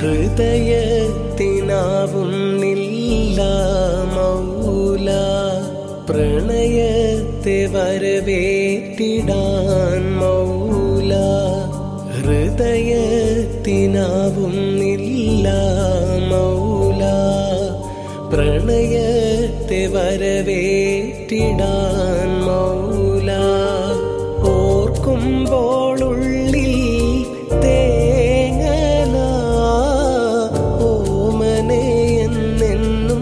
ഹൃദയത്തിനാവുന്നില്ല മൗല പ്രണയത്തെ വരവേറ്റിടാൻ മൗല ഹൃദയത്തിനാവുന്നില്ല മൗല പ്രണയത്തെ വരവേറ്റിടാൻ മൗല ഓർക്കുമ്പോൾ ഉള്ളിൽ തേങ്ങല ഓമനെ എന്നെന്നും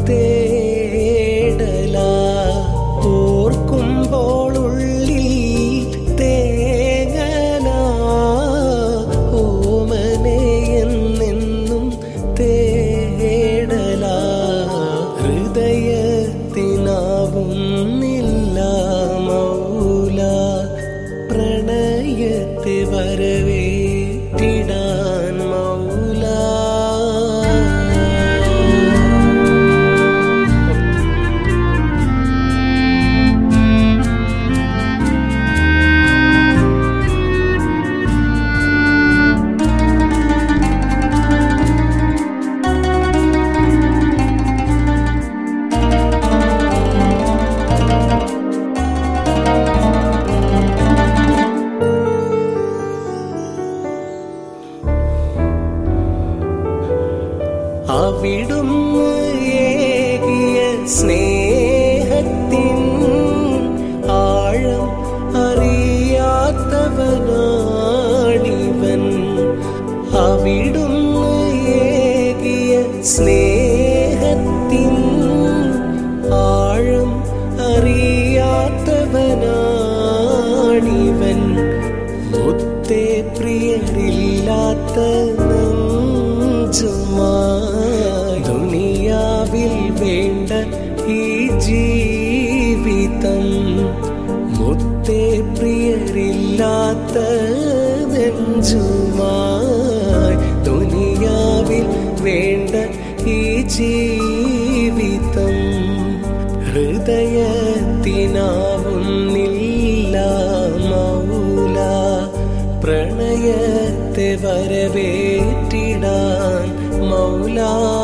തേടല ഓർക്കുമ്പോൾ ഉള്ളിൽ തേങ്ങല ഓമനെ എന്നെന്നും തേടല ഹൃദയത്തിനാവുന്നില്ല മൗല പ്രണയത്തെ വരവേറ്റിടാൻ മൗല അവിടുന്ന് ഏകിയ സ്നേഹത്തിൻ ആഴം അറിയാത്തവനാണിവൻ അവിടുന്ന് ഏകിയ സ്നേഹത്തിൻ ആഴം അറിയാത്തവനാണിവൻ മുത്തേ പ്രിയരില്ലാത്ത നെഞ്ചുമായി ദുനിയാവിൽ വേണ്ട ഈ ജീവിതം മുത്തേ പ്രിയരില്ലാത്ത നെഞ്ചുമായി ദുനിയാവിൽ വേണ്ട ഈ ജീവിതം ഹൃദയത്തിനാവുന്നില്ല മൗല പ്രണയത്തെ വരവേറ്റിടാൻ മൗല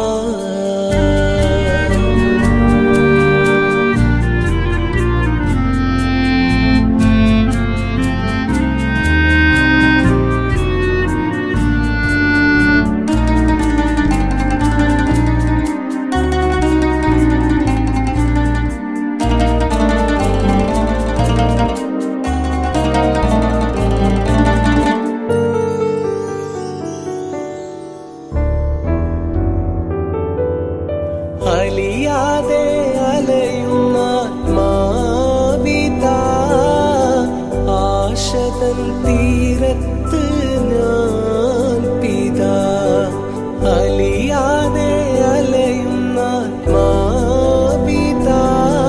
അലിയാതെ അലയുന്ന മാവിത ആശതൻ തീരത്ത് ഞാൻ പിതാ അലിയാതെ അലയുന്ന മാവിത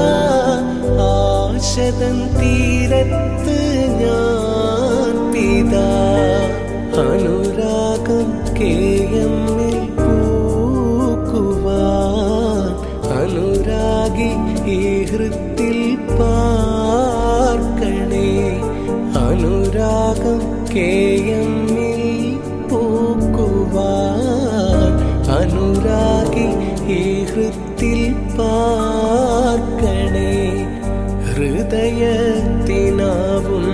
ആശതൻ തീരത്ത് ഞാൻ പിതാ അനുരാഗം കേയമ്മിൽ പൂക്കുവാൻ അനുരാഗി ഈ ഹൃത്തിൽ പാർക്കണേ അനുരാഗം കേയമ്മിൽ പൂക്കുവാൻ അനുരാഗി ഈ ഹൃത്തിൽ പാർക്കണേ ഹൃദയത്തിനാവും